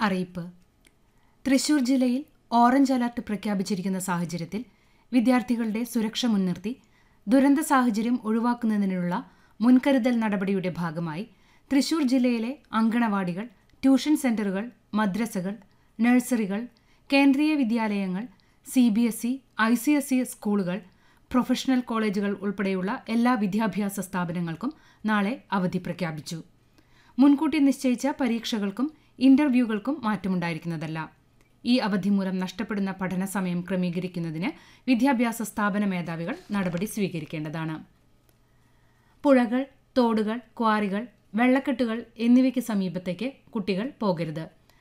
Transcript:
അറിയിപ്പ് തൃശൂർ ജില്ലയിൽ orange alert പ്രഖ്യാപിച്ചിരിക്കുന്ന സാഹചര്യത്തിൽ വിദ്യാർത്ഥികളുടെ സുരക്ഷ മുൻനിർത്തി ദുരന്ത സാഹചര്യം ഒഴിവാക്കുന്നതിനുള്ള മുൻകരുതൽ നടപടിയുടെ ഭാഗമായി തൃശൂർ ജില്ലയിലെ അങ്കണവാടികൾ ട്യൂഷൻ സെന്ററുകൾ മദ്രസകൾ നഴ്സറികൾ കേന്ദ്രീയ വിദ്യാലയങ്ങൾ C B S E I C S E സ്കൂളുകൾ പ്രൊഫഷണൽ കോളേജുകൾ ഉൾപ്പെടെയുള്ള എല്ലാ വിദ്യാഭ്യാസ സ്ഥാപനങ്ങൾക്കും നാളെ അവധി പ്രഖ്യാപിച്ചു മുൻകൂട്ടി നിശ്ചയിച്ച പരീക്ഷകൾക്കും ഇന്റർവ്യൂകൾക്കും മാറ്റമുണ്ടായിരിക്കുന്നതല്ല ഈ അവധി മൂലം നഷ്ടപ്പെടുന്ന പഠന സമയം ക്രമീകരിക്കുന്നതിന് വിദ്യാഭ്യാസ സ്ഥാപന മേധാവികൾ നടപടി സ്വീകരിക്കേണ്ടതാണ് പുഴകൾ തോടുകൾ ക്വാറികൾ വെള്ളക്കെട്ടുകൾ എന്നിവയ്ക്ക് സമീപത്തേക്ക് കുട്ടികൾ പോകരുത്